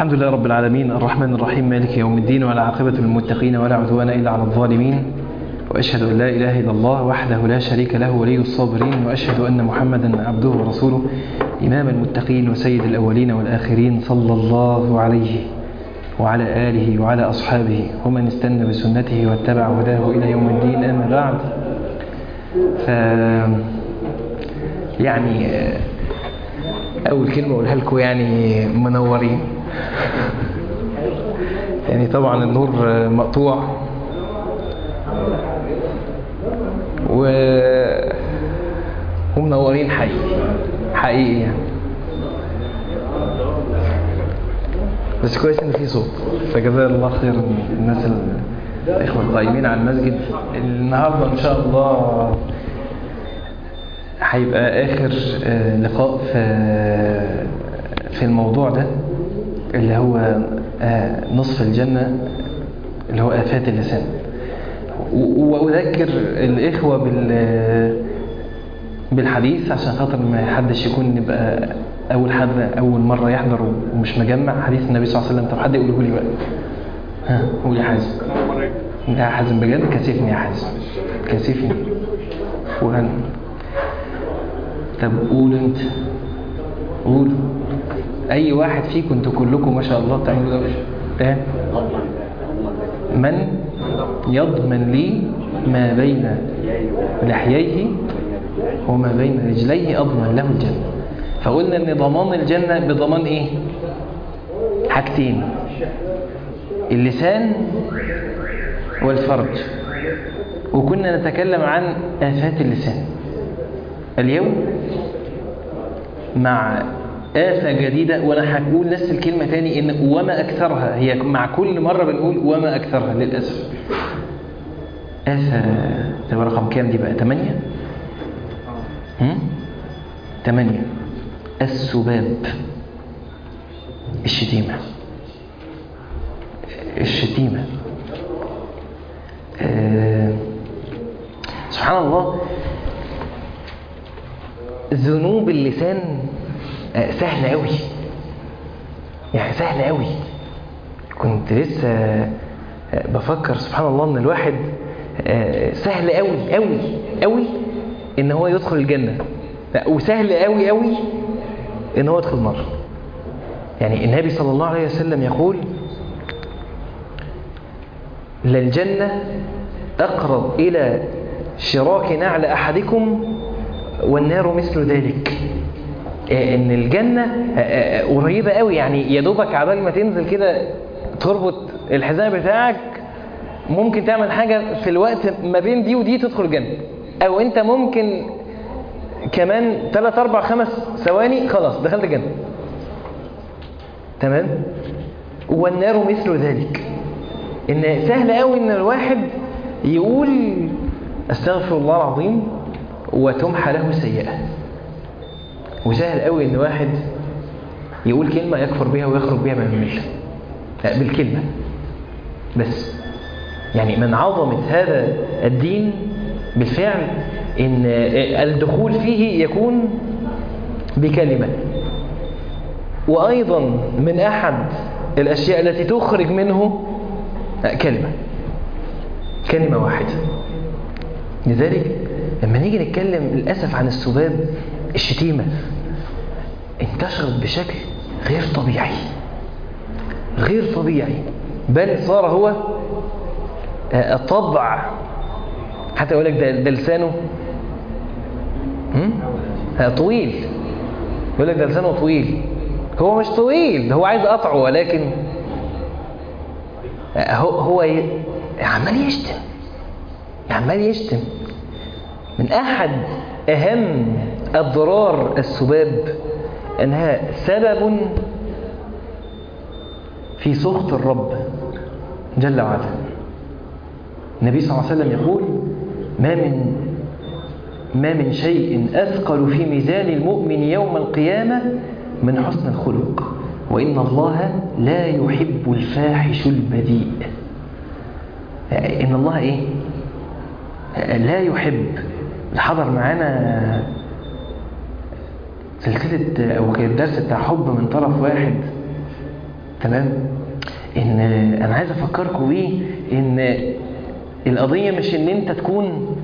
الحمد لله رب العالمين الرحمن الرحيم مالك يوم الدين ولا عاقبة للمتقين ولا عدوان إلا على الظالمين وأشهد أن لا إله إلا الله وحده لا شريك له ولي الصابرين وأشهد أن محمدا عبده ورسوله إمام المتقين وسيد الأولين والآخرين صلى الله عليه وعلى آله وعلى أصحابه ومن استنى بسنته واتبع هداه إلى يوم الدين أما بعد ف يعني أول كلمة أقولها لكم يعني منورين يعني طبعا النور مقطوع و ومنورين حقيقي حقيقي يعني بس كويس ان في صوت فجزاه الله خير الناس الاخوه القائمين على المسجد النهارده ان شاء الله هيبقى اخر لقاء في في الموضوع ده اللي هو نصف الجنه اللي هو افات اللسان واذكر الاخوه بال بالحديث عشان خاطر ما حدش يكون يبقى اول حد اول مره يحضر ومش مجمع حديث النبي صلى الله عليه وسلم طب حد يقوله لي بقى ها قول يا حازم انت يا حازم بجد كسفني يا حازم كسفني فلان طب قول انت قول اي واحد فيكم انتوا كلكم ما شاء الله بتعملوا ده من يضمن لي ما بين لحييه وما بين رجليه اضمن له الجنه فقلنا ان ضمان الجنة بضمان ايه حاجتين اللسان والفرج وكنا نتكلم عن آفات اللسان اليوم مع آفة جديدة وأنا هقول نفس الكلمة تاني إن وما أكثرها هي مع كل مرة بنقول وما أكثرها للأسف آفة تبقى رقم كام دي بقى 8 8 السباب الشتيمة الشتيمة أه سبحان الله ذنوب اللسان أه سهلة قوي يعني سهلة قوي كنت لسه أه بفكر سبحان الله ان الواحد سهل قوي قوي قوي ان هو يدخل الجنة وسهل قوي قوي ان هو يدخل النار يعني النبي صلى الله عليه وسلم يقول للجنة أقرب إلى شراك نعل أحدكم والنار مثل ذلك إن الجنة قريبة قوي يعني يا دوبك عبال ما تنزل كده تربط الحزام بتاعك ممكن تعمل حاجة في الوقت ما بين دي ودي تدخل الجنة أو أنت ممكن كمان 3 4 5 ثواني خلاص دخلت الجنة تمام والنار مثل ذلك ان سهل قوي ان الواحد يقول استغفر الله العظيم وتمحى له سيئة وسهل قوي ان واحد يقول كلمة يكفر بها ويخرج بها من الملة بالكلمة بس يعني من عظمة هذا الدين بالفعل ان الدخول فيه يكون بكلمة وأيضا من أحد الأشياء التي تخرج منه كلمة كلمة واحدة لذلك لما نيجي نتكلم للأسف عن السباب الشتيمة انتشرت بشكل غير طبيعي غير طبيعي بل صار هو الطبع حتى يقول لك ده, ده لسانه طويل يقول لك ده لسانه طويل هو مش طويل هو عايز قطعه ولكن هو هو عمال يشتم عمال يشتم من احد اهم اضرار السباب انها سبب في سخط الرب جل وعلا النبي صلى الله عليه وسلم يقول ما من ما من شيء أثقل في ميزان المؤمن يوم القيامة من حسن الخلق وإن الله لا يحب الفاحش البذيء إن الله إيه لا يحب حضر معانا سلسلة أو كان الدرس بتاع حب من طرف واحد تمام ان انا عايز افكركم بيه ان القضيه مش ان انت تكون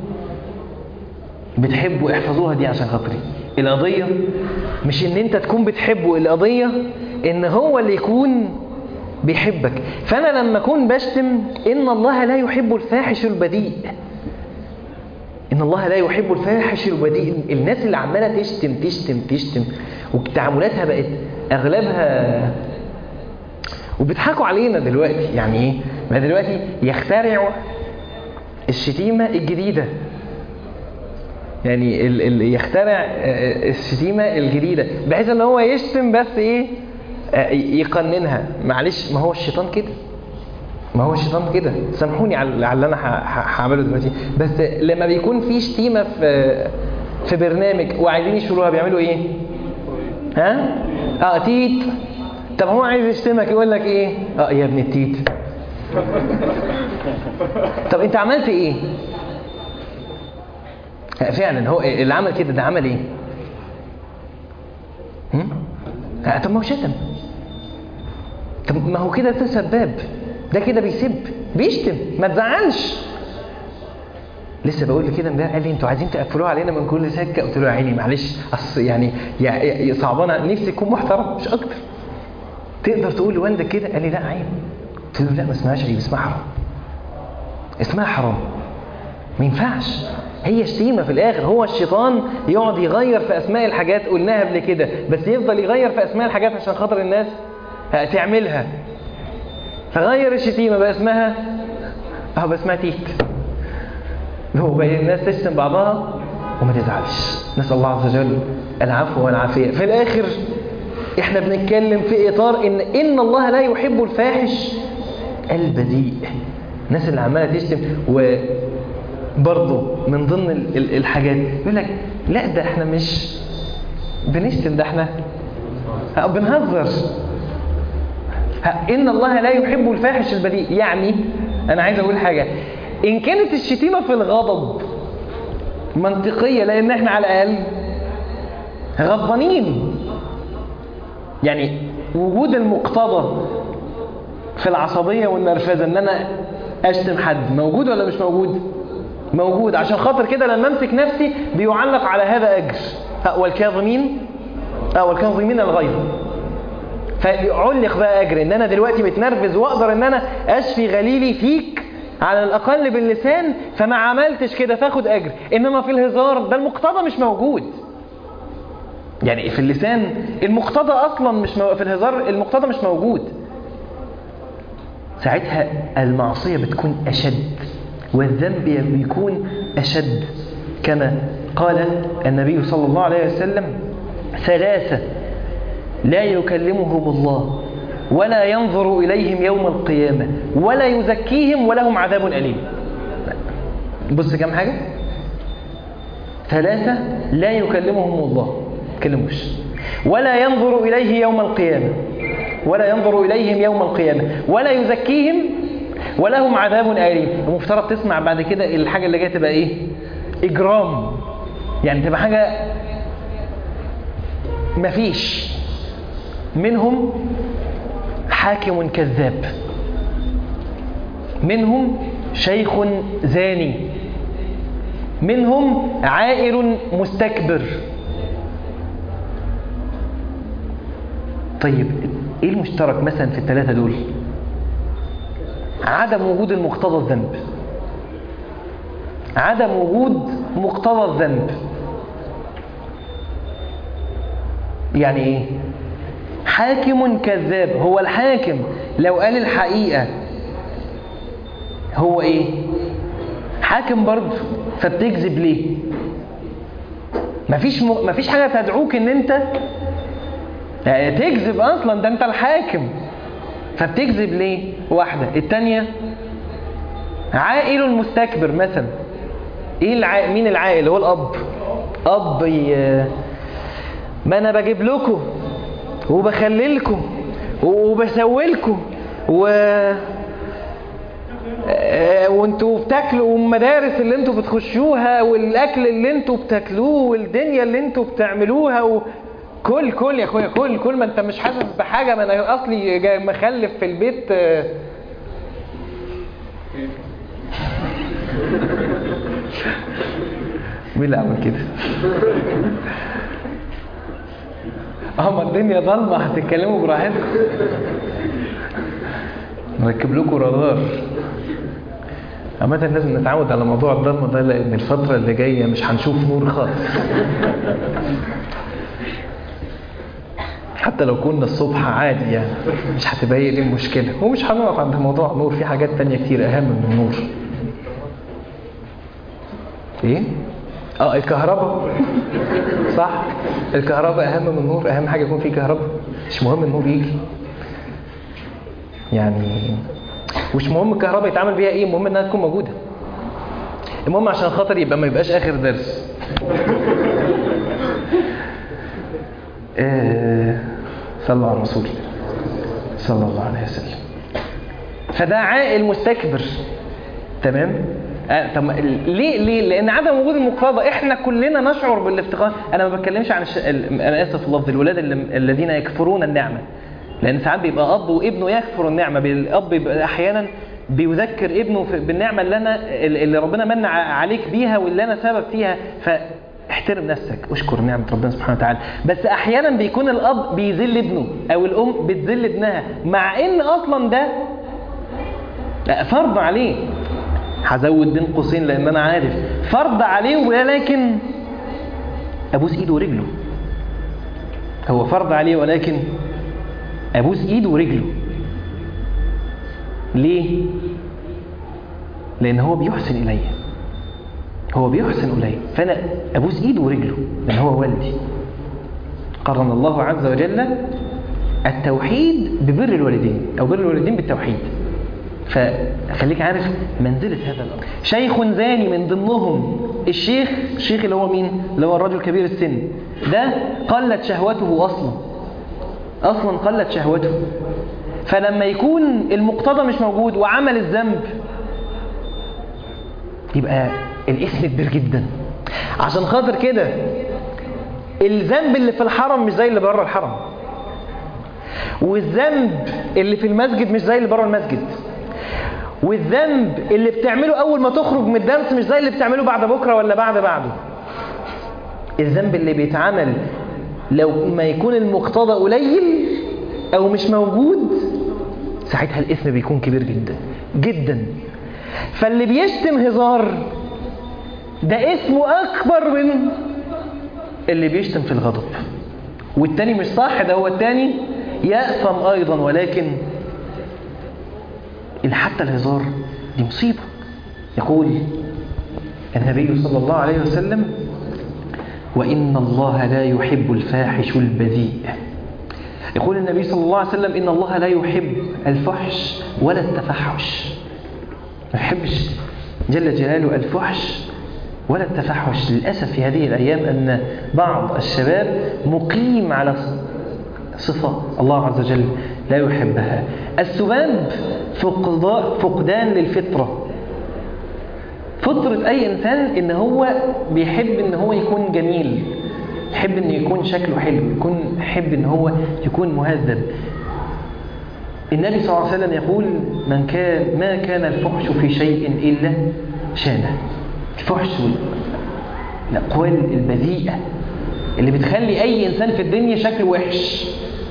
بتحبه احفظوها دي عشان خاطري القضيه مش ان انت تكون بتحبه القضيه ان هو اللي يكون بيحبك فانا لما اكون بشتم ان الله لا يحب الفاحش البذيء ان الله لا يحب الفاحش البذيء الناس اللي عماله تشتم تشتم تشتم وتعاملاتها بقت اغلبها وبيضحكوا علينا دلوقتي يعني ايه ما دلوقتي يخترعوا الشتيمه الجديده يعني ال ال يخترع الشتيمه الجديده بحيث ان هو يشتم بس ايه يقننها معلش ما هو الشيطان كده ما هو الشيطان كده سامحوني على على اللي انا هعمله دلوقتي بس لما بيكون في شتيمه في في برنامج وعايزين يشيلوها بيعملوا ايه ها اه تيت طب هو عايز يشتمك يقول لك ايه اه يا ابن التيت طب انت عملت ايه فعلا هو اللي عمل كده ده عمل ايه هم؟ آه طب ما هو شتم طب ما هو كده ده سباب ده كده بيسب بيشتم ما تزعلش لسه بقول لي كده امبارح قال لي انتوا عايزين تقفلوها علينا من كل سكه قلت له يا عيني معلش اصل يعني يا صعبانه نفسي يكون محترم مش اكتر تقدر تقول لوالدك كده قال لي لا عيب قلت له لا ما اسمهاش عيب اسمها حرام اسمها حرام ما ينفعش هي شتيمة في الآخر هو الشيطان يقعد يغير في أسماء الحاجات قلناها قبل كده بس يفضل يغير في أسماء الحاجات عشان خاطر الناس تعملها فغير الشتيمة بقى اسمها أهو بقى اسمها تيت هو بقى الناس تشتم بعضها وما تزعلش نسأل الله عز وجل العفو والعافية في الآخر احنا بنتكلم في إطار إن إن الله لا يحب الفاحش البذيء الناس اللي عمالة تشتم و برضه من ضمن الحاجات يقول لك لا ده احنا مش بنشتم ده احنا بنهزر ان الله لا يحب الفاحش البذيء يعني انا عايز اقول حاجه ان كانت الشتيمه في الغضب منطقيه لان احنا على الاقل غضبانين يعني وجود المقتضى في العصبيه والنرفزه ان انا اشتم حد موجود ولا مش موجود موجود عشان خاطر كده لما امسك نفسي بيعلق على هذا اجر والكاظمين اه والكاظمين الغيظ فيعلق بقى اجر ان انا دلوقتي متنرفز واقدر ان انا اشفي غليلي فيك على الاقل باللسان فما عملتش كده فاخد اجر انما في الهزار ده المقتضى مش موجود يعني في اللسان المقتضى اصلا مش مو... في الهزار المقتضى مش موجود ساعتها المعصيه بتكون اشد والذنب بيكون أشد كما قال النبي صلى الله عليه وسلم ثلاثة لا يكلمهم الله ولا ينظر إليهم يوم القيامة ولا يزكيهم ولهم عذاب أليم بص كم حاجة ثلاثة لا يكلمهم الله كلموش ولا ينظر إليه يوم القيامة ولا ينظر إليهم يوم القيامة ولا يزكيهم ولهم عذاب أليم المفترض تسمع بعد كده الحاجة اللي جاية تبقى إيه إجرام يعني تبقى حاجة مفيش منهم حاكم كذاب منهم شيخ زاني منهم عائر مستكبر طيب ايه المشترك مثلا في الثلاثة دول عدم وجود المقتضى الذنب عدم وجود مقتضى الذنب يعني ايه حاكم كذاب هو الحاكم لو قال الحقيقة هو ايه حاكم برضه فبتكذب ليه مفيش م... مفيش حاجة تدعوك ان انت يعني تكذب اصلا ده انت الحاكم فبتكذب ليه واحدة التانية عائل مستكبر مثلا ايه الع... مين العائل هو الاب اب ي... ما انا بجيب لكم وبخللكم وبسوي لكم و وانتوا بتاكلوا والمدارس اللي انتوا بتخشوها والاكل اللي انتوا بتاكلوه والدنيا اللي انتوا بتعملوها و... كل كل يا اخويا كل كل ما انت مش حاسس بحاجه ما انا اصلي جاي مخلف في البيت آه، مين اللي عمل كده؟ اه ما الدنيا ضلمه هتتكلموا براحتكم نركب لكم رادار عامة لازم نتعود على موضوع الضلمه ده لان الفترة اللي جاية مش هنشوف نور خالص حتى لو كنا الصبح عادي يعني مش هتبقى هي دي المشكلة ومش هنقف عند موضوع النور في حاجات تانية كتير أهم من النور إيه؟ اه الكهرباء صح الكهرباء أهم من النور أهم حاجة يكون في كهرباء مش مهم النور يجي يعني مش مهم الكهرباء يتعمل بيها ايه المهم انها تكون موجودة المهم عشان خاطر يبقى ما يبقاش آخر درس آه، صلى على الرسول صلى الله عليه وسلم فده عاقل مستكبر تمام آه طب ليه ليه لان عدم وجود المقتضى احنا كلنا نشعر بالافتقار انا ما بتكلمش عن الش... ال- انا اسف في اللفظ الولاد اللي... الذين يكفرون النعمه لان ساعات بيبقى اب وابنه يكفر النعمه بي- الاب بيبقى احيانا بيذكر ابنه في- بالنعمه اللي انا اللي ربنا من ع- عليك بيها واللي انا سبب فيها فاحترم نفسك اشكر نعمه ربنا سبحانه وتعالى بس احيانا بيكون الاب بيذل ابنه او الام بتذل ابنها مع ان اصلا ده لا، فرض عليه هزود بين قوسين لان انا عارف فرض عليه ولكن ابوس ايده ورجله هو فرض عليه ولكن ابوس ايده ورجله ليه لان هو بيحسن الي هو بيحسن الي فانا ابوس ايده ورجله لان هو والدي قرن الله عز وجل التوحيد ببر الوالدين او بر الوالدين بالتوحيد فخليك عارف منزلة هذا الأمر شيخ زاني من ضمنهم الشيخ الشيخ اللي هو مين اللي هو الرجل كبير السن ده قلت شهوته أصلا أصلا قلت شهوته فلما يكون المقتضى مش موجود وعمل الذنب يبقى الاسم كبير جدا عشان خاطر كده الذنب اللي في الحرم مش زي اللي بره الحرم والذنب اللي في المسجد مش زي اللي بره المسجد والذنب اللي بتعمله اول ما تخرج من الدرس مش زي اللي بتعمله بعد بكره ولا بعد بعده الذنب اللي بيتعمل لو ما يكون المقتضى قليل او مش موجود ساعتها الاثم بيكون كبير جدا جدا فاللي بيشتم هزار ده اسمه اكبر من اللي بيشتم في الغضب والتاني مش صح ده هو التاني يأثم أيضا ولكن إن حتى الهزار دي مصيبة يقول النبي صلى الله عليه وسلم وإن الله لا يحب الفاحش البذيء يقول النبي صلى الله عليه وسلم إن الله لا يحب الفحش ولا التفحش ما يحبش جل جلاله الفحش ولا التفحش للأسف في هذه الأيام أن بعض الشباب مقيم على صفة الله عز وجل لا يحبها السباب فقدان للفطرة فطرة أي إنسان إن هو بيحب إن هو يكون جميل يحب إن يكون شكله حلو يكون يحب إن هو يكون مهذب النبي صلى الله عليه وسلم يقول من كان ما كان الفحش في شيء إلا شانه الفحش الأقوال البذيئة اللي بتخلي أي إنسان في الدنيا شكله وحش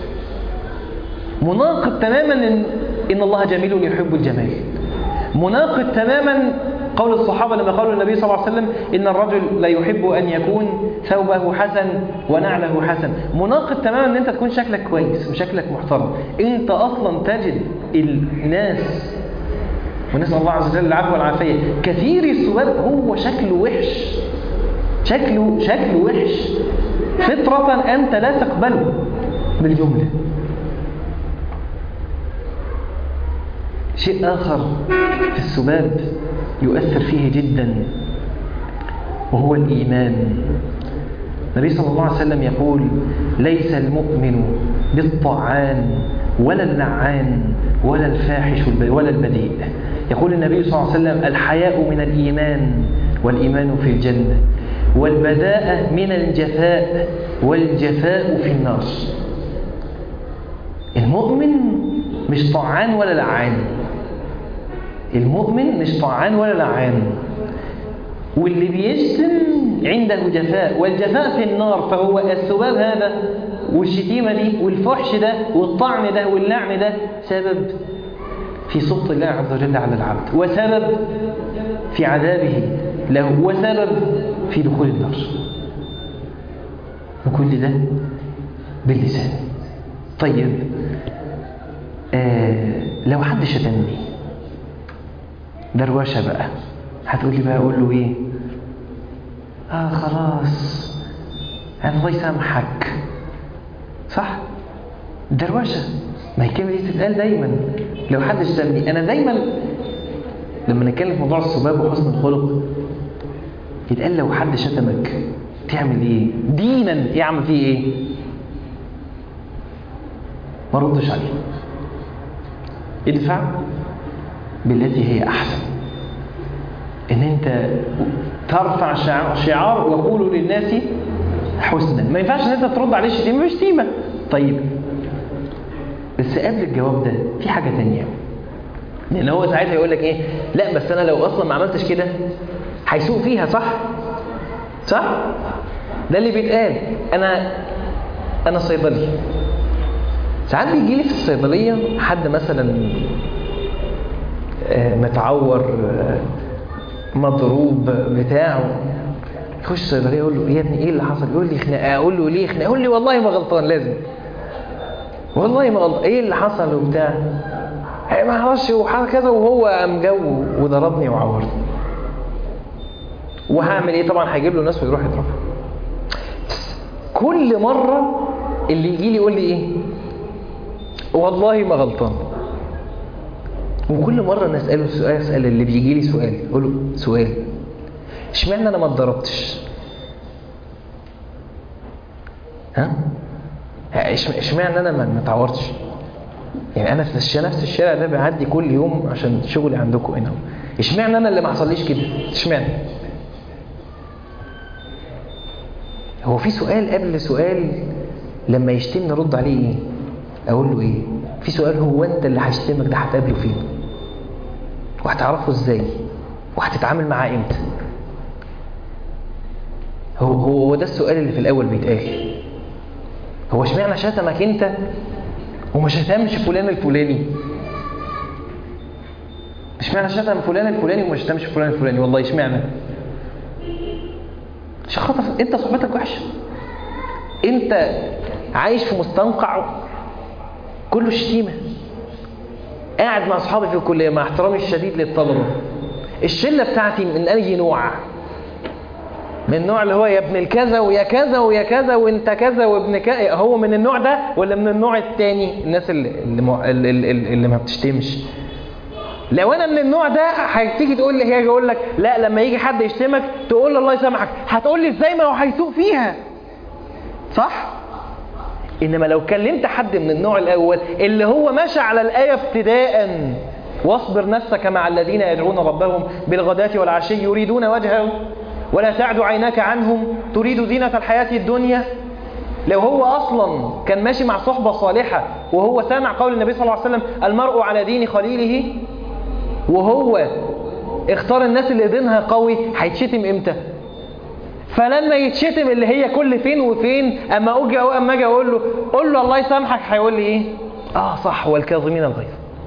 مناقض تماما إن, إن الله جميل يحب الجمال مناقض تماما قول الصحابة لما قالوا النبي صلى الله عليه وسلم إن الرجل لا يحب أن يكون ثوبه حسن ونعله حسن مناقض تماما أن أنت تكون شكلك كويس وشكلك محترم أنت أصلا تجد الناس ونسأل الله عز وجل العفو والعافية كثير السباب هو شكله وحش شكله شكله وحش فطرة أنت لا تقبله بالجملة شيء آخر في السباب يؤثر فيه جدا وهو الإيمان النبي صلى الله عليه وسلم يقول ليس المؤمن بالطعان ولا اللعان ولا الفاحش ولا البذيء يقول النبي صلى الله عليه وسلم الحياء من الإيمان والإيمان في الجنة والبذاءة من الجفاء والجفاء في النار المؤمن مش طعان ولا لعان المؤمن مش طعان ولا لعان واللي بيشتم عنده جفاء والجفاء في النار فهو السباب هذا والشتيمة دي والفحش ده والطعن ده واللعن ده سبب في سخط الله عز وجل على العبد وسبب في عذابه له وسبب في دخول النار وكل ده باللسان طيب آه لو حد شتمني دروشه بقى هتقول لي بقى اقول له ايه اه خلاص الله يسامحك صح دروشه ما هي الكلمه دي تتقال دايما لو حد شتمني انا دايما لما نتكلم في موضوع السباب وحسن الخلق يتقال لو حد شتمك تعمل ايه دينا يعمل فيه ايه ما ردش عليه ادفع بالتي هي احسن ان انت ترفع شعار وقولوا للناس حسنا ما ينفعش ان انت ترد عليه شتيمه بشتيمه طيب بس قبل الجواب ده في حاجه تانية لان هو ساعتها يقول لك ايه لا بس انا لو اصلا ما عملتش كده هيسوق فيها صح صح ده اللي بيتقال انا انا صيدلي ساعات بيجي لي في الصيدليه حد مثلا متعور مضروب بتاعه يخش الصيدليه يقول له يا ابني ايه اللي حصل يقول لي خناقه اقول له ليه خناقه يقول لي والله ما غلطان لازم والله ما غلطان ايه اللي حصل وبتاع ما اعرفش وحصل كذا وهو قام جو وضربني وعورني وهعمل ايه طبعا هيجيب له ناس ويروح يضربها كل مره اللي يجي لي يقول لي ايه والله ما غلطان وكل مرة نسأله سؤال أسأل اللي بيجي لي سؤال أقول له سؤال اشمعنى أنا ما اتضربتش؟ ها؟ اشمعنى أنا ما اتعورتش؟ يعني أنا في نفس الشارع ده بعدي كل يوم عشان شغلي عندكم هنا اشمعنى أنا اللي ما حصليش كده؟ اشمعنى؟ هو في سؤال قبل سؤال لما يشتمني نرد عليه ايه؟ اقول له ايه؟ في سؤال هو انت اللي هيشتمك ده هتقابله فين؟ وهتعرفه ازاي؟ وهتتعامل معاه امتى؟ هو هو ده السؤال اللي في الاول بيتقال هو اشمعنى شتمك انت وما شتمش فلان الفلاني؟ اشمعنى شتم فلان الفلاني وما شتمش فلان الفلاني؟ والله اشمعنى؟ عشان خاطر انت صحبتك وحشه انت عايش في مستنقع كله شتيمه قاعد مع اصحابي في الكليه مع احترامي الشديد للطلبه الشله بتاعتي من اي نوع من النوع اللي هو يا ابن الكذا ويا كذا ويا كذا وانت كذا وابن كذا هو من النوع ده ولا من النوع الثاني الناس اللي اللي, مع... اللي, اللي, اللي ما بتشتمش لو انا من النوع ده هتيجي تقول لي هي اقول لك لا لما يجي حد يشتمك تقول له الله يسامحك هتقول لي ازاي ما هو هيسوق فيها صح انما لو كلمت حد من النوع الاول اللي هو ماشي على الايه ابتداء واصبر نفسك مع الذين يدعون ربهم بالغداة والعشي يريدون وجهه ولا تعد عيناك عنهم تريد زينة الحياة الدنيا لو هو أصلا كان ماشي مع صحبة صالحة وهو سامع قول النبي صلى الله عليه وسلم المرء على دين خليله وهو اختار الناس اللي دينها قوي هيتشتم امتى فلما يتشتم اللي هي كل فين وفين اما اجي او اما اجي اقول له قول له الله يسامحك هيقول لي ايه اه صح والكاظمين الغيظ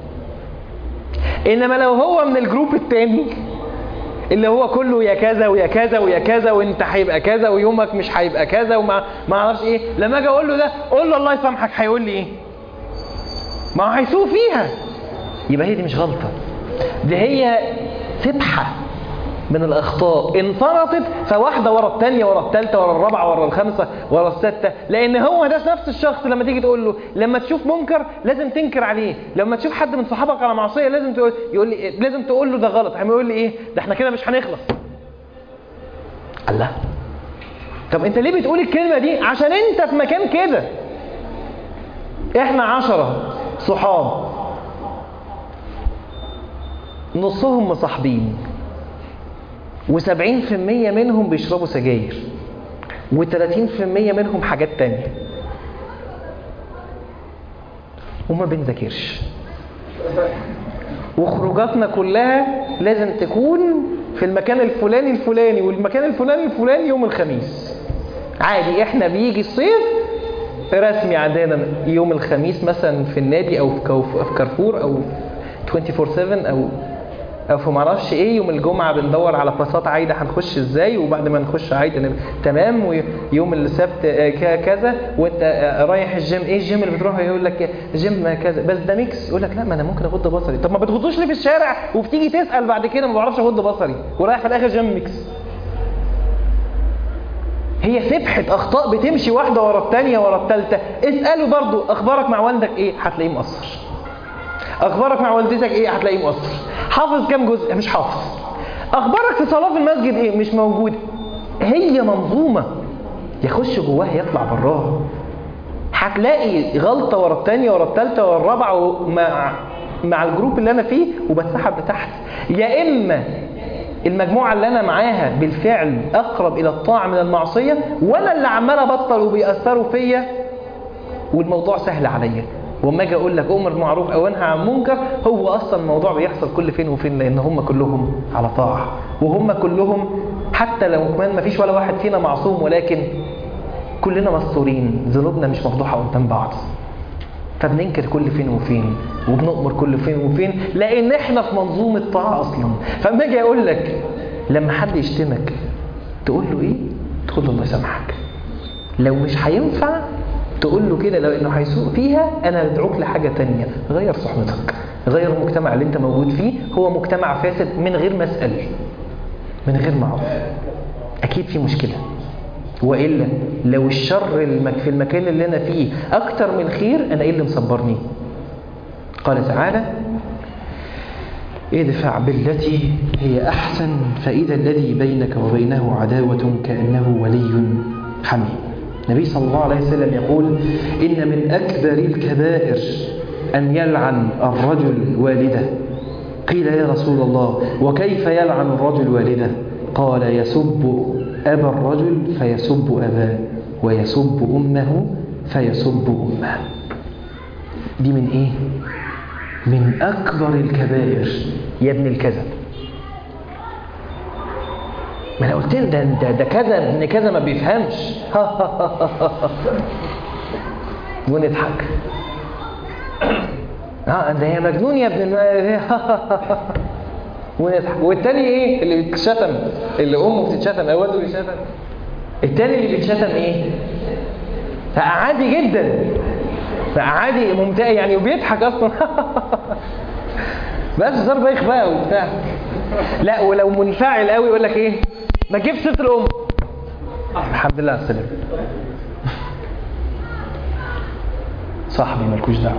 انما لو هو من الجروب التاني اللي هو كله يا كذا ويا كذا ويا كذا وانت هيبقى كذا ويومك مش هيبقى كذا وما ما اعرفش ايه لما اجي اقول له ده قول له الله يسامحك هيقول لي ايه ما هو هيسوق فيها يبقى هي دي مش غلطه دي هي سبحه من الأخطاء انفرطت فواحدة ورا الثانية ورا الثالثة ورا الرابعة ورا الخامسة ورا الستة لأن هو ده نفس الشخص لما تيجي تقول له لما تشوف منكر لازم تنكر عليه لما تشوف حد من صحابك على معصية لازم تقول يقول لي لازم تقول له ده غلط هم يقول لي إيه ده احنا كده مش هنخلص الله طب انت ليه بتقول الكلمة دي عشان انت في مكان كده احنا عشرة صحاب نصهم مصاحبين و70% منهم بيشربوا سجاير و30% منهم حاجات تانية وما بنذاكرش وخروجاتنا كلها لازم تكون في المكان الفلاني الفلاني والمكان الفلاني الفلاني يوم الخميس عادي احنا بيجي الصيف رسمي عندنا يوم الخميس مثلا في النادي او في كوف- في كارفور او 24/7 او او في معرفش ايه يوم الجمعه بندور على باصات عايده هنخش ازاي وبعد ما نخش عايده نب- تمام ويوم السبت آه، ك- كذا وانت آه، رايح الجيم ايه الجيم اللي بتروحه يقول لك جيم كذا بس ده ميكس يقول لك لا ما انا ممكن اغض بصري طب ما بتغضوش ليه في الشارع وبتيجي تسال بعد كده ما بعرفش اغض بصري ورايح في الاخر جيم ميكس هي سبحة أخطاء بتمشي واحدة ورا التانية ورا التالتة اسأله برضو أخبارك مع والدك إيه هتلاقيه مقصر أخبارك مع والدتك إيه هتلاقيه مقصر حافظ كام جزء مش حافظ أخبارك في صلاة في المسجد إيه مش موجود هي منظومة يخش جواها يطلع براها هتلاقي غلطة ورا التانية ورا التالتة ورا الرابعة مع مع الجروب اللي أنا فيه وبتسحب لتحت يا إما المجموعة اللي أنا معاها بالفعل أقرب إلى الطاعة من المعصية وأنا اللي عمال أبطل وبيأثروا فيا والموضوع سهل عليا وما اجي اقول لك امر بالمعروف او انهى عن منكر هو اصلا الموضوع بيحصل كل فين وفين لان هم كلهم على طاعه وهم كلهم حتى لو كمان ما فيش ولا واحد فينا معصوم ولكن كلنا مستورين ذنوبنا مش مفضوحه قدام بعض فبننكر كل فين وفين وبنؤمر كل فين وفين لان احنا في منظومه طاعه اصلا فاما اجي اقول لك لما حد يشتمك تقول له ايه تقول له الله يسامحك لو مش هينفع تقول له كده لو انه هيسوق فيها انا ادعوك لحاجه تانية غير صحبتك غير المجتمع اللي انت موجود فيه هو مجتمع فاسد من غير ما اسال من غير ما اعرف اكيد في مشكله والا لو الشر المك في المكان اللي انا فيه اكتر من خير انا ايه اللي مصبرني قال تعالى ادفع بالتي هي احسن فاذا الذي بينك وبينه عداوه كانه ولي حميم النبي صلى الله عليه وسلم يقول إن من أكبر الكبائر أن يلعن الرجل والده قيل يا رسول الله وكيف يلعن الرجل والده قال يسب أبا الرجل فيسب أباه ويسب أمه فيسب أمه دي من إيه؟ من أكبر الكبائر يا ابن الكذب ما انا قلت ده ده, ده كذا ابن كذا ما بيفهمش ونضحك اه ده يا مجنون يا ابن ونضحك والتاني ايه اللي بيتشتم اللي امه بتتشتم او والده بيتشتم التاني اللي بيتشتم ايه عادي جدا عادي ممتع يعني وبيضحك اصلا بس صار بايخ بقى وبتاع لا ولو منفعل قوي يقول لك ايه ما تجيبش سيره الام الحمد لله على السلامه صاحبي مالكوش دعوه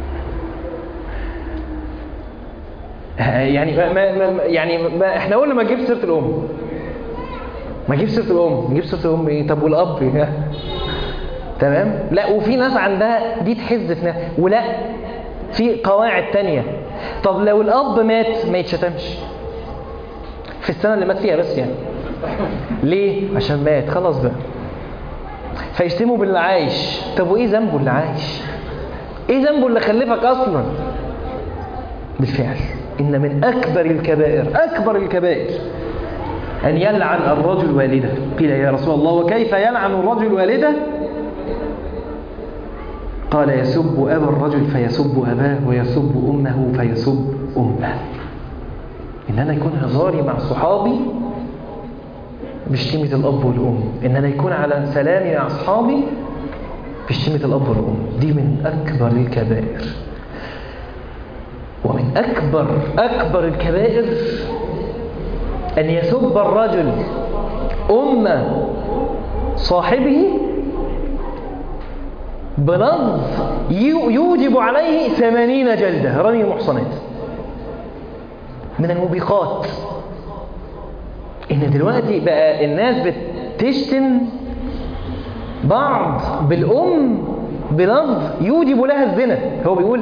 يعني ما ما يعني ما احنا قلنا ما تجيبش سيره الام ما تجيبش سيره الام نجيب سيره الام ايه طب والاب تمام لا وفي ناس عندها دي تحز في ناس ولا في قواعد تانية طب لو الاب مات ما يتشتمش في السنه اللي مات فيها بس يعني ليه عشان مات خلاص بقى فيشتموا باللي عايش طب وايه ذنبه اللي عايش ايه ذنبه اللي خلفك اصلا بالفعل ان من اكبر الكبائر اكبر الكبائر ان يلعن الرجل والده قيل يا رسول الله وكيف يلعن الرجل والده قال يسب ابا الرجل فيسب اباه ويسب امه فيسب امه ان انا يكون هزاري مع صحابي بشتيمة الأب والأم إن أنا يكون على سلامي مع أصحابي بشتيمة الأب والأم دي من أكبر الكبائر ومن أكبر أكبر الكبائر أن يسب الرجل أم صاحبه بلفظ يوجب عليه ثمانين جلدة رمي المحصنات من الموبقات ان دلوقتي بقى الناس بتشتم بعض بالام بلفظ يوجب لها الزنا هو بيقول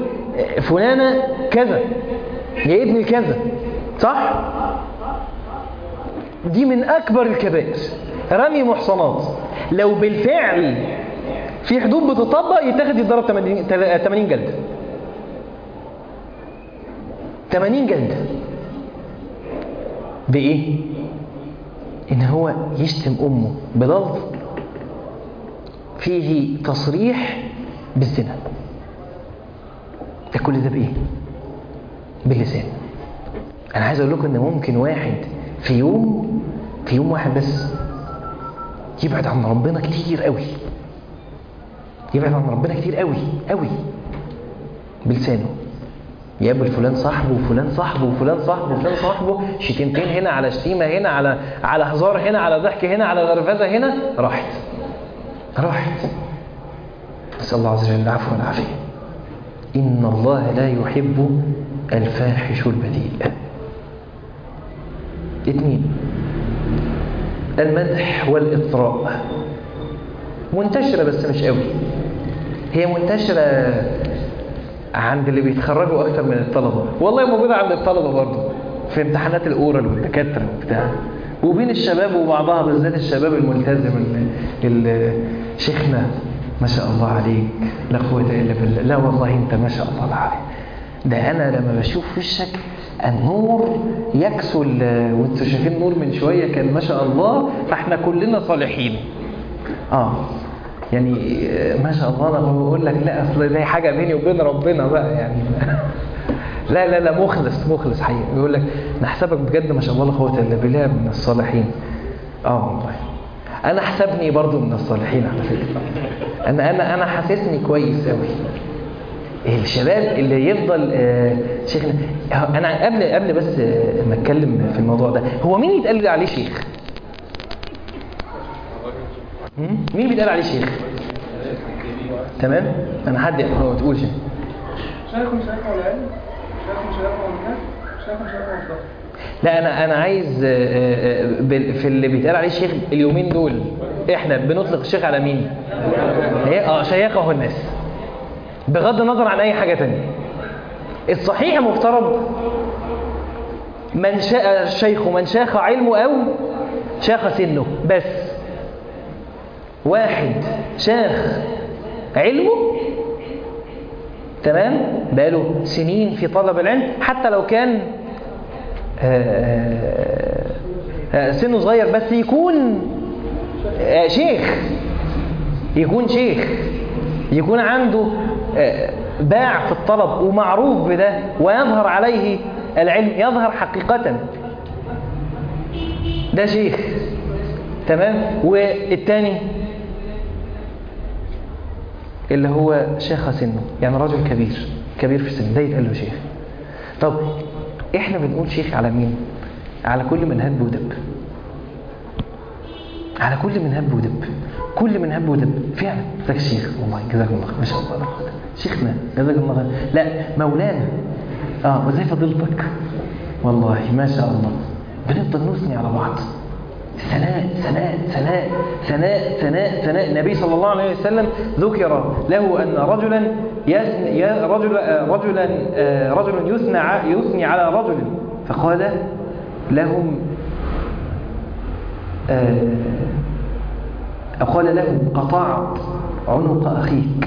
فلانه كذا يا ابن الكذا صح دي من أكبر الكبائر رمي محصنات لو بالفعل في حدود بتطبق يتاخد يتضرب 80 80 جلدة 80 جلدة بإيه؟ إن هو يشتم أمه بلفظ فيه تصريح بالزنا ده كل ده بإيه؟ باللسان أنا عايز أقول لكم إن ممكن واحد في يوم في يوم واحد بس يبعد عن ربنا كتير قوي يبعد عن ربنا كتير قوي قوي بلسانه يقابل فلان صاحبه وفلان صاحبه وفلان صاحبه وفلان صاحبه شتيمتين هنا على شتيمه هنا على على هزار هنا على ضحك هنا على غرفزه هنا راحت راحت نسال الله عز وجل العفو والعافيه ان الله لا يحب الفاحش البذيء اثنين المدح والإطراء منتشرة بس مش قوي هي منتشرة عند اللي بيتخرجوا أكتر من الطلبة والله موجودة عند الطلبة برضه في امتحانات الأورال والدكاترة وبتاع وبين الشباب وبعضها بالذات الشباب الملتزم اللي شيخنا ما شاء الله عليك لا قوة إلا بالله لا والله أنت ما شاء الله عليك ده أنا لما بشوف وشك النور يكسو وانتوا شايفين نور من شويه كان ما شاء الله فاحنا كلنا صالحين اه يعني ما شاء الله انا بقول لك لا اصل دي حاجه بيني وبين ربنا بقى يعني لا لا لا مخلص مخلص حقيقي بيقول لك نحسبك بجد ما شاء الله لا قوه الا بالله من الصالحين اه والله انا حسبني برضو من الصالحين على فكره انا انا انا حاسسني كويس قوي الشباب اللي يفضل آه شيخنا انا قبل قبل بس آه ما اتكلم في الموضوع ده هو مين يتقال عليه شيخ مين بيتقال عليه شيخ تمام انا حد هو تقول شيخ شيخ مش شيخ ولا علم شيخ مش شيخ ولا الناس شيخ مش شيخ ولا لا انا انا عايز آه في اللي بيتقال عليه شيخ اليومين دول احنا بنطلق الشيخ على مين هي اه شيخه الناس بغض النظر عن أي حاجة تانية الصحيح مفترض من شاء الشيخ من شاخ علمه أو شاخ سنه بس واحد شاخ علمه تمام بقاله سنين في طلب العلم حتى لو كان سنه صغير بس يكون شيخ يكون شيخ يكون عنده باع في الطلب ومعروف بده ويظهر عليه العلم يظهر حقيقة ده شيخ تمام والتاني اللي هو شيخ سنه يعني رجل كبير كبير في السن ده يتقال له شيخ طب احنا بنقول شيخ على مين على كل من هب ودب على كل من هب ودب كل من هب ودب فعلا ذاك الشيخ والله جزاك الله خير ما شاء الله شيخنا جزاك الله خير لا مولانا اه وزي فضيلتك والله ما شاء الله بنفضل نثني على بعض ثناء ثناء ثناء ثناء ثناء ثناء النبي صلى الله عليه وسلم ذكر له أن رجلا يثني رجل رجلا رجل يثنى يثني على رجل فقال لهم أو قال له قطعت عنق أخيك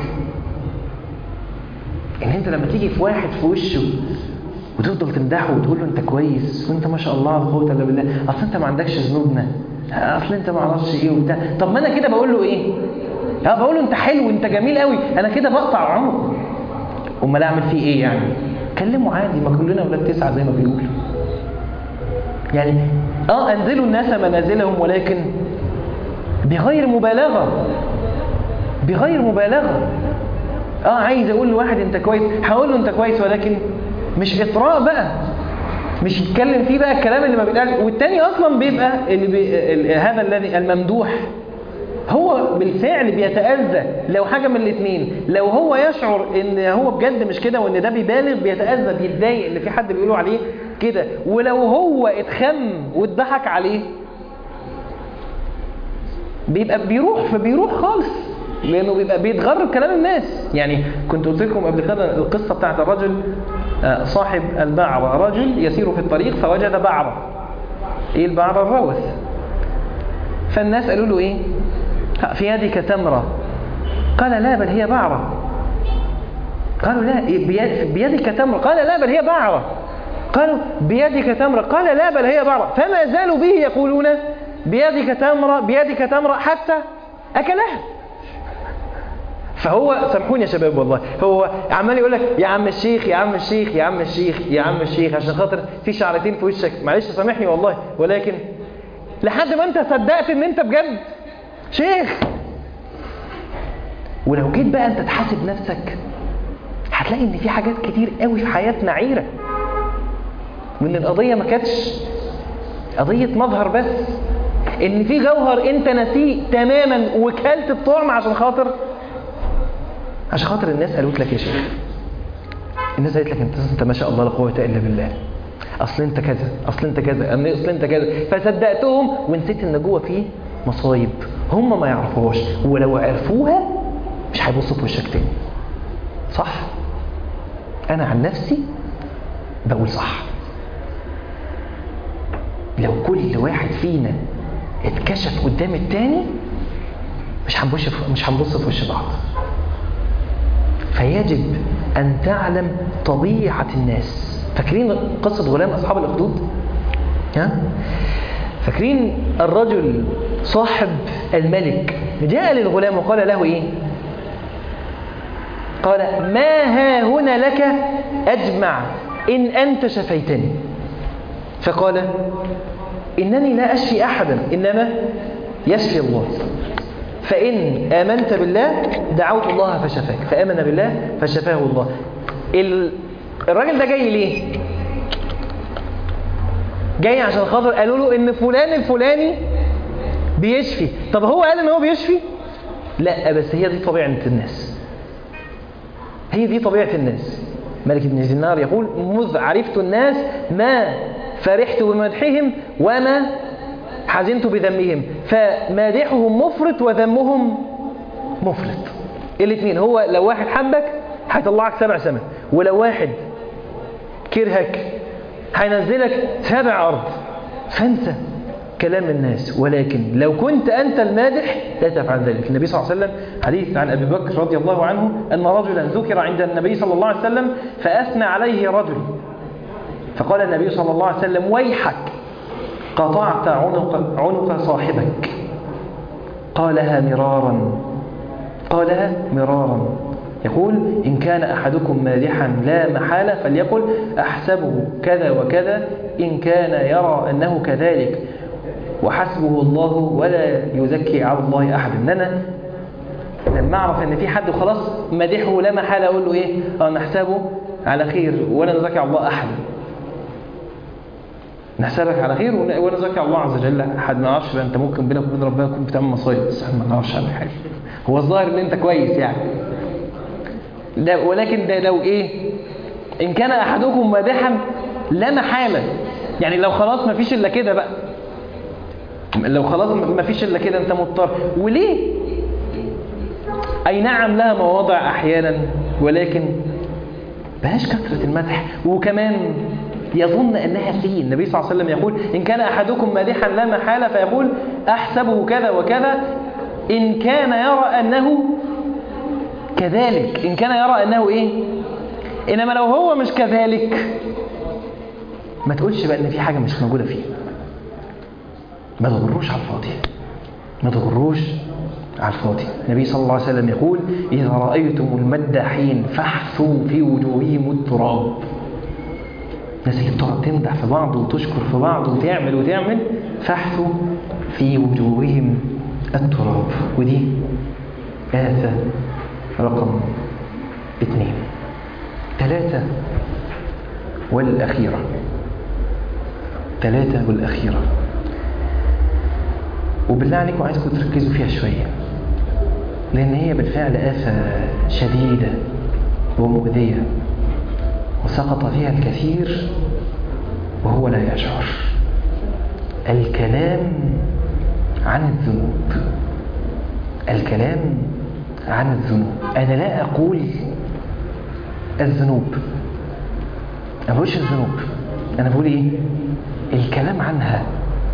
إن أنت لما تيجي في واحد في وشه وتفضل تمدحه وتقول له أنت كويس وأنت ما شاء الله لا قوة إلا بالله أصل أنت ما عندكش ذنوبنا أصل أنت ما اعرفش إيه وبتاع طب ما أنا كده بقول له إيه؟ اه بقول له أنت حلو أنت جميل قوي أنا كده بقطع عنقه أمال أعمل فيه إيه يعني؟ كلمه عادي ما كلنا ولاد تسعة زي ما بيقولوا يعني اه انزلوا الناس منازلهم ولكن بغير مبالغة بغير مبالغة اه عايز اقول لواحد انت كويس هقول له انت كويس ولكن مش اطراء بقى مش يتكلم فيه بقى الكلام اللي ما بيتقال والتاني اصلا بيبقى اللي بي... هذا الذي الممدوح هو بالفعل بيتأذى لو حاجة من الاثنين لو هو يشعر ان هو بجد مش كده وان ده بيبالغ بيتأذى بيتضايق ان في حد بيقولوا عليه كده ولو هو اتخم واتضحك عليه بيبقى بيروح فبيروح خالص لانه بيبقى بيتغر بكلام الناس يعني كنت قلت لكم قبل كده القصه بتاعت الرجل صاحب البعره رجل يسير في الطريق فوجد بعره ايه البعرة الروث فالناس قالوا له ايه في يدك تمرة قال لا بل هي بعرة قالوا لا بي- بيدك تمرة قال لا بل هي بعرة قالوا بيدك تمرة قال لا بل هي بعرة فما زالوا به يقولون بيدك تمرة بيدك تمرة حتى أكلها فهو سامحوني يا شباب والله هو عمال يقول لك يا عم الشيخ يا عم الشيخ يا عم الشيخ يا عم الشيخ عشان خاطر في شعرتين في وشك معلش سامحني والله ولكن لحد ما انت صدقت ان انت بجد شيخ ولو جيت بقى انت تحاسب نفسك هتلاقي ان في حاجات كتير قوي في حياتنا عيره وان القضيه ما كانتش قضيه مظهر بس ان في جوهر انت ناسيه تماما وكلت الطعم عشان خاطر عشان خاطر الناس قالت لك يا شيخ الناس قالت لك انت انت ما شاء الله لا قوه الا بالله اصل انت كذا اصل انت كذا أم اصل انت كذا فصدقتهم ونسيت ان جوه فيه مصايب هم ما يعرفوهاش ولو عرفوها مش هيبصوا في وشك تاني صح انا عن نفسي بقول صح لو كل واحد فينا اتكشف قدام التاني مش هنبص مش هنبص في وش بعض فيجب أن تعلم طبيعة الناس فاكرين قصة غلام أصحاب الأخدود؟ ها؟ فاكرين الرجل صاحب الملك جاء للغلام وقال له إيه؟ قال ما ها هنا لك أجمع إن أنت شفيتني فقال إنني لا أشفي أحدا إنما يشفي الله فإن آمنت بالله دعوت الله فشفاك فآمن بالله فشفاه الله ال- الراجل ده جاي ليه جاي عشان خاطر قالوا له ان فلان الفلاني بيشفي طب هو قال ان هو بيشفي لا بس هي دي طبيعة الناس هي دي طبيعة الناس ملك بن دينار يقول مذ عرفت الناس ما فرحت بمدحهم وما حزنت بذمهم فمادحهم مفرط وذمهم مفرط الاثنين هو لو واحد حبك هيطلعك سبع سما ولو واحد كرهك هينزلك سبع أرض فانسى كلام الناس ولكن لو كنت أنت المادح لا تفعل ذلك النبي صلى الله عليه وسلم حديث عن أبي بكر رضي الله عنه أن رجلا ذكر عند النبي صلى الله عليه وسلم فأثنى عليه رجل فقال النبي صلى الله عليه وسلم ويحك قطعت عنق, عنق صاحبك قالها مرارا قالها مرارا يقول إن كان أحدكم مادحا لا محالة فليقل أحسبه كذا وكذا إن كان يرى أنه كذلك وحسبه الله ولا يزكي على الله أحد إن أنا لما أعرف أن في حد خلاص مادحه لا محالة أقول له إيه أه نحسبه على خير ولا نزكي على الله أحد نحسبك على خير ولا نزكي على الله عز وجل أحد ما يعرفش بقى أنت ممكن بينك وبين ربنا تكون بتعمل مصايب بس احنا ما نعرفش عنك حاجة هو الظاهر ان انت كويس يعني ده ولكن ده لو ايه ان كان احدكم مادحا لا محاله يعني لو خلاص ما فيش الا كده بقى لو خلاص ما فيش الا كده انت مضطر وليه اي نعم لها مواضع احيانا ولكن بلاش كثره المدح وكمان يظن انها فيه النبي صلى الله عليه وسلم يقول ان كان احدكم مادحا لا محاله فيقول احسبه كذا وكذا إن كان يرى أنه كذلك إن كان يرى أنه إيه إنما لو هو مش كذلك ما تقولش بقى إن في حاجة مش موجودة فيه ما تغروش على الفاضي ما تغروش على الفاضي النبي صلى الله عليه وسلم يقول إذا رأيتم المداحين فاحثوا في وجوههم التراب الناس اللي بتقعد تمدح في بعض وتشكر في بعض وتعمل وتعمل فاحثوا في وجوههم التراب ودي آية رقم اثنين ثلاثة والأخيرة ثلاثة والأخيرة وبالله عليكم عايزكم تركزوا فيها شوية لأن هي بالفعل آفة شديدة ومؤذية وسقط فيها الكثير وهو لا يشعر الكلام عن الذنوب الكلام عن الذنوب أنا لا أقول الذنوب أنا بقولش الذنوب أنا بقول إيه الكلام عنها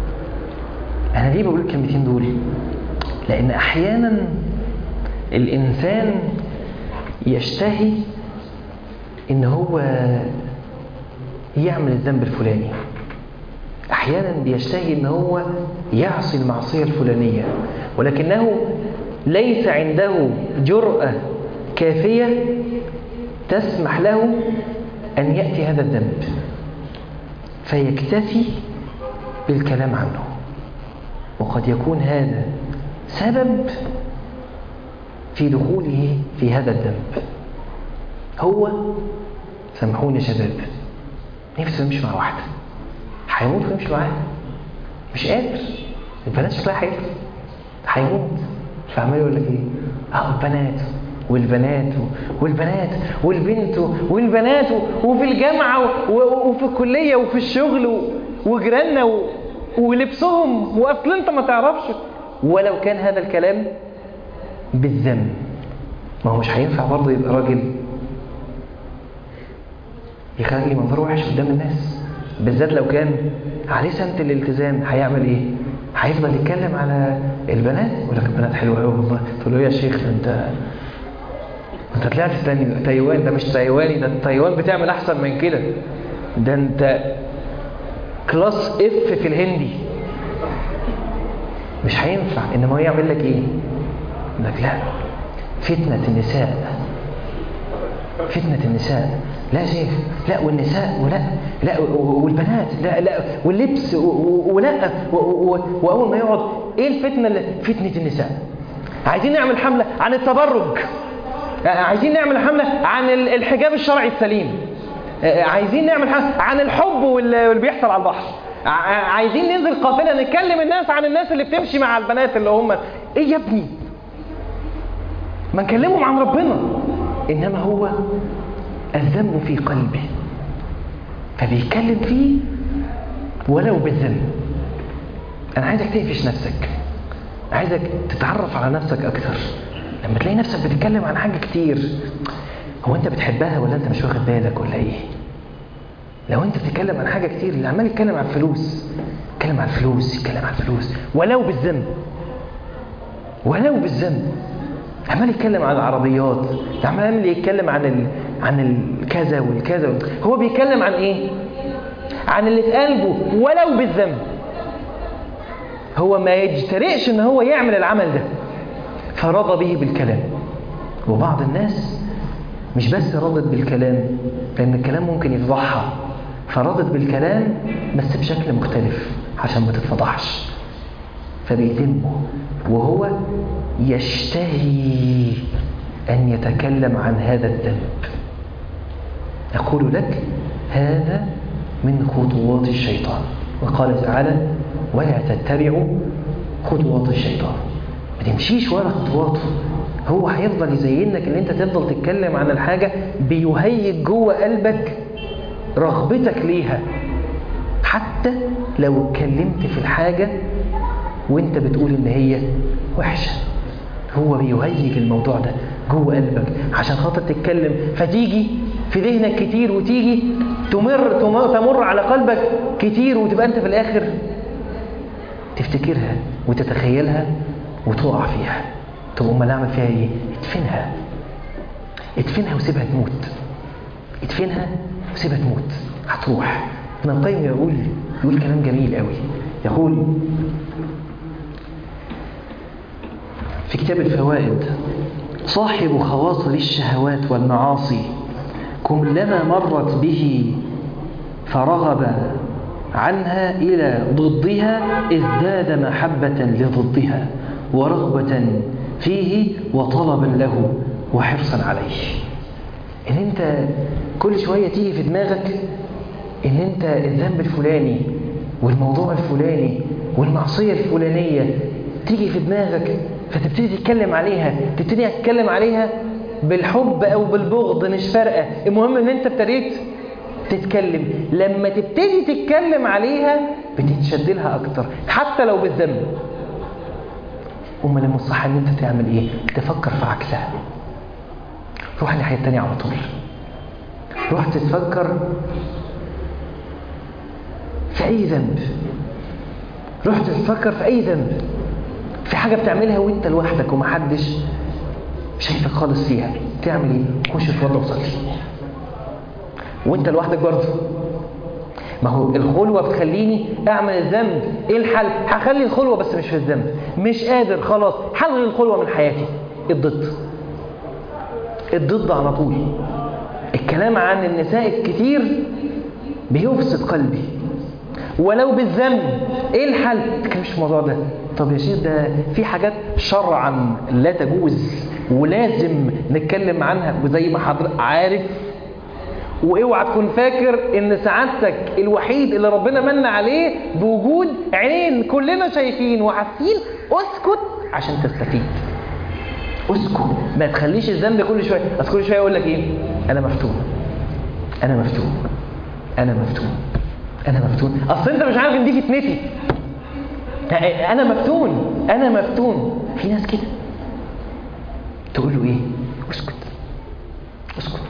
انا ليه بقول الكلمتين دول لان احيانا الانسان يشتهي ان هو يعمل الذنب الفلاني احيانا بيشتهي ان هو يعصي المعصيه الفلانيه ولكنه ليس عنده جرأة كافية تسمح له أن يأتي هذا الذنب فيكتفي بالكلام عنه وقد يكون هذا سبب في دخوله في هذا الذنب هو سامحوني يا شباب نفسه يمشي مع واحدة هيموت ويمشي معاها مش قادر البنات شكلها حلو هيموت فعمال يقول لك ايه اه البنات والبنات والبنات والبنت والبنات وفي الجامعة وفي الكلية وفي الشغل وجيراننا ولبسهم واصل انت ما تعرفش ولو كان هذا الكلام بالذم ما هو مش هينفع برضه يبقى راجل يخلي منظره وحش قدام الناس بالذات لو كان عليه سنة الالتزام هيعمل ايه؟ هيفضل يتكلم على البنات يقول لك البنات حلوه قوي والله تقول له يا شيخ انت انت طلعت تايوان ده مش تايواني ده تايوان بتعمل احسن من كده ده انت كلاس اف في الهندي مش هينفع انما هو يعمل لك ايه يقول لك لا فتنه النساء فتنه النساء لا يا شيخ لا والنساء ولا لا والبنات لا لا واللبس ولا واول ما يقعد ايه الفتنه اللي فتنه النساء عايزين نعمل حمله عن التبرج عايزين نعمل حمله عن الحجاب الشرعي السليم عايزين نعمل حمله عن الحب واللي بيحصل على البحر عايزين ننزل قافله نتكلم الناس عن الناس اللي بتمشي مع البنات اللي هم ايه يا ابني ما نكلمهم عن ربنا انما هو الذنب في قلبه فبيتكلم فيه ولو بالذنب انا عايزك تقفش نفسك عايزك تتعرف على نفسك اكتر لما تلاقي نفسك بتتكلم عن حاجه كتير هو انت بتحبها ولا انت مش واخد بالك ولا ايه لو انت بتتكلم عن حاجه كتير اللي عمال يتكلم عن الفلوس يتكلم عن الفلوس يتكلم عن الفلوس ولو بالذنب ولو بالذنب عمال يتكلم عن العربيات عمال يتكلم عن ال... عن الكذا والكذا هو بيتكلم عن ايه عن اللي في قلبه ولو بالذنب هو ما يجترئش ان هو يعمل العمل ده فرضى به بالكلام وبعض الناس مش بس رضت بالكلام لان الكلام ممكن يفضحها فرضت بالكلام بس بشكل مختلف عشان ما تتفضحش فبيتمه وهو يشتهي أن يتكلم عن هذا الذنب أقول لك هذا من خطوات الشيطان وقال تعالى ولا تتبعوا خطوات الشيطان ما تمشيش ورا خطواته هو هيفضل يزينك ان انت تفضل تتكلم عن الحاجة بيهيج جوه قلبك رغبتك ليها حتى لو اتكلمت في الحاجة وانت بتقول ان هي وحشة هو بيهيج الموضوع ده جوه قلبك عشان خاطر تتكلم فتيجي في ذهنك كتير وتيجي تمر, تمر تمر على قلبك كتير وتبقى انت في الاخر تفتكرها وتتخيلها وتقع فيها طب امال اعمل فيها ايه ادفنها ادفنها وسيبها تموت ادفنها وسيبها تموت هتروح ابن القيم يقول يقول كلام جميل قوي يقول في كتاب الفوائد صاحب خواطر الشهوات والمعاصي كلما مرت به فرغب عنها إلى ضدها ازداد محبة لضدها ورغبة فيه وطلبا له وحرصا عليه ان انت كل شوية تيجي في دماغك ان انت الذنب الفلاني والموضوع الفلاني والمعصية الفلانية تيجي في دماغك فتبتدي تتكلم عليها تبتدي تتكلم عليها بالحب او بالبغض مش فارقه المهم ان انت ابتديت تتكلم لما تبتدي تتكلم عليها بتتشد لها اكتر حتى لو بالذنب امال المصح ان انت تعمل ايه تفكر في عكسها روح الناحيه التانية على طول روح تتفكر في اي ذنب رحت تفكر في اي ذنب في حاجه بتعملها وانت لوحدك ومحدش شايفك خالص فيها تعمل ايه خش اتوضى وصلي وانت لوحدك برضه ما هو الخلوة بتخليني اعمل الذنب ايه الحل هخلي الخلوة بس مش في الذنب مش قادر خلاص هلغي الخلوة من حياتي الضد الضد على طول الكلام عن النساء الكتير بيفسد قلبي ولو بالذنب ايه الحل كان مش الموضوع ده طب يا شيخ ده في حاجات شرعا لا تجوز ولازم نتكلم عنها وزي ما حضرتك عارف واوعى تكون فاكر ان سعادتك الوحيد اللي ربنا من عليه بوجود عينين كلنا شايفين وحاسين اسكت عشان تستفيد اسكت ما تخليش الذنب كل شويه اصل كل شويه يقول لك ايه انا مفتون انا مفتون انا مفتون انا مفتون اصل انت مش عارف ان دي فتنتي انا مفتون انا مفتون في ناس كده تقول له ايه اسكت اسكت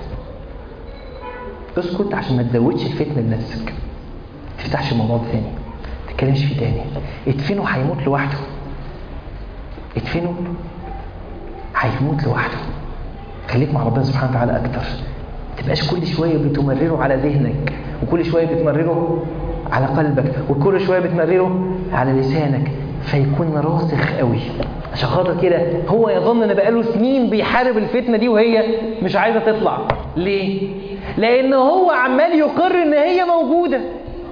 اسكت عشان ما تزودش الفتنه لنفسك ما تفتحش الموضوع ده تاني ما تتكلمش فيه تاني ادفنه هيموت لوحده ادفنه هيموت لوحده خليك مع ربنا سبحانه وتعالى اكتر ما تبقاش كل شويه بتمرره على ذهنك وكل شويه بتمرره على قلبك وكل شويه بتمرره على لسانك فيكون راسخ قوي عشان خاطر كده هو يظن ان بقاله سنين بيحارب الفتنه دي وهي مش عايزه تطلع ليه لان هو عمال يقر ان هي موجوده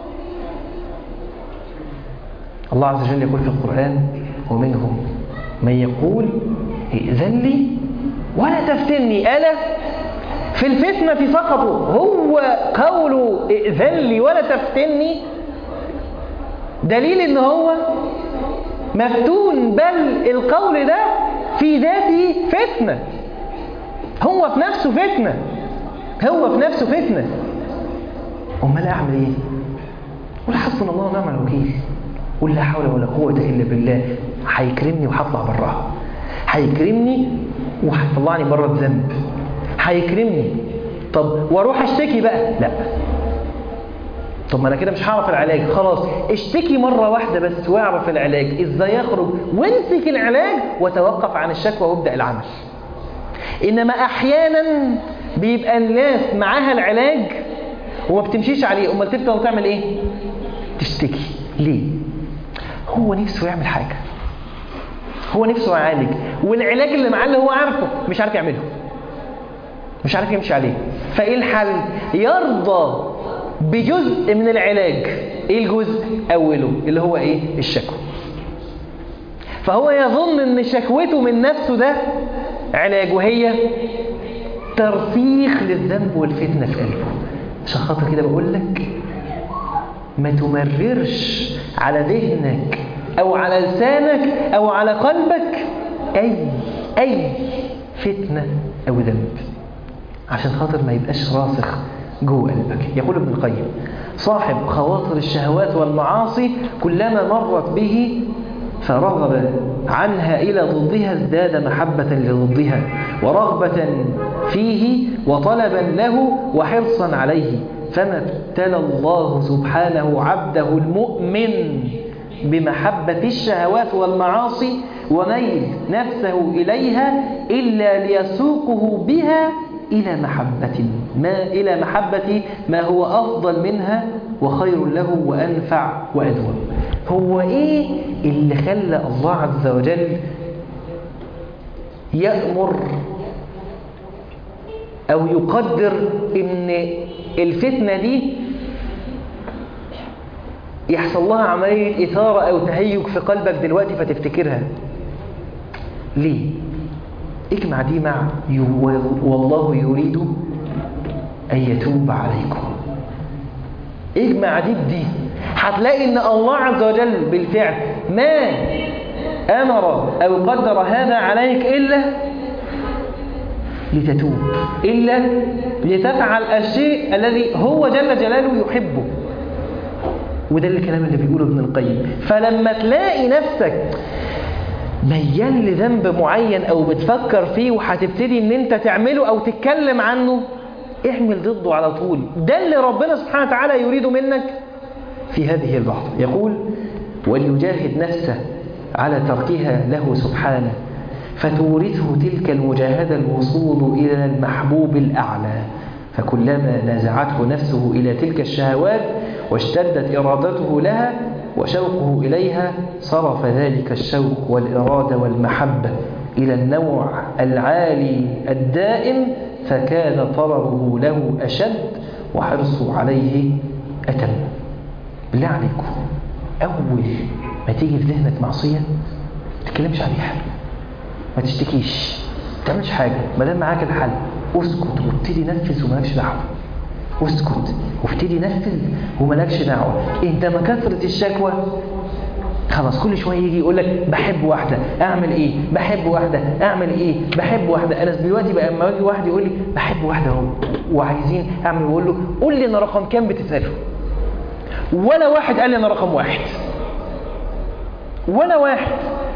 الله عز وجل يقول في القران ومنهم من يقول ائذن لي ولا تفتني الا في الفتنه في سقطه هو قوله ائذن لي ولا تفتني دليل ان هو مفتون بل القول ده في ذاته فتنة هو في نفسه فتنة هو في نفسه فتنة أمال أعمل إيه؟ قول حسبنا الله ونعم الوكيل قول لا حول ولا قوة إلا بالله هيكرمني وهطلع براها هيكرمني وهيطلعني بره الذنب هيكرمني طب واروح اشتكي بقى لا طب ما انا كده مش هعرف العلاج خلاص اشتكي مرة واحدة بس واعرف العلاج ازاي يخرج وامسك العلاج وتوقف عن الشكوى وابدأ العمل انما احيانا بيبقى الناس معاها العلاج وما بتمشيش عليه امال تبدأ تعمل ايه تشتكي ليه هو نفسه يعمل حاجة هو نفسه يعالج والعلاج اللي معاه اللي هو عارفه مش عارف يعمله مش عارف يمشي عليه فايه الحل يرضى بجزء من العلاج ايه الجزء اوله اللي هو ايه الشكوى فهو يظن ان شكوته من نفسه ده علاج وهي ترسيخ للذنب والفتنه في قلبه عشان خاطر كده بقول لك ما تمررش على ذهنك او على لسانك او على قلبك اي اي فتنه او ذنب عشان خاطر ما يبقاش راسخ جوه قلبك يقول ابن القيم صاحب خواطر الشهوات والمعاصي كلما مرت به فرغب عنها إلى ضدها ازداد محبة لضدها ورغبة فيه وطلبا له وحرصا عليه فما ابتلى الله سبحانه عبده المؤمن بمحبة الشهوات والمعاصي وميل نفسه إليها إلا ليسوقه بها إلى محبة ما إلى محبة ما هو أفضل منها وخير له وأنفع وأدوم هو إيه اللي خلى الله عز وجل يأمر أو يقدر إن الفتنة دي يحصل لها عملية إثارة أو تهيج في قلبك دلوقتي فتفتكرها ليه؟ اجمع دي مع والله يريد أن يتوب عليكم اجمع دي بدي هتلاقي ان الله عز وجل بالفعل ما أمر أو قدر هذا عليك إلا لتتوب إلا لتفعل الشيء الذي هو جل جلاله يحبه وده الكلام اللي بيقوله ابن القيم فلما تلاقي نفسك ميال لذنب معين او بتفكر فيه وهتبتدي ان انت تعمله او تتكلم عنه اعمل ضده على طول ده اللي ربنا سبحانه وتعالى يريد منك في هذه اللحظة يقول وليجاهد نفسه على تركها له سبحانه فتورثه تلك المجاهدة الوصول إلى المحبوب الأعلى فكلما نازعته نفسه إلى تلك الشهوات واشتدت إرادته لها وشوقه إليها صرف ذلك الشوق والإرادة والمحبة إلى النوع العالي الدائم فكان طلبه له أشد وحرصه عليه أتم بالله عليكم أول ما تيجي في ذهنك معصية ما تتكلمش عليها ما تشتكيش ما تعملش حاجة ما دام معاك الحل اسكت وابتدي نفذ ومالكش دعوة اسكت وابتدي نفذ ومالكش دعوة انت ما كثرة الشكوى خلاص كل شويه يجي يقول لك بحب واحده اعمل ايه بحب واحده اعمل ايه بحب واحده انا دلوقتي بقى لما يجي واحد يقول لي بحب واحده اهو وعايزين اعمل بقول له قول لي انا رقم كام بتساله ولا واحد قال لي انا رقم واحد ولا واحد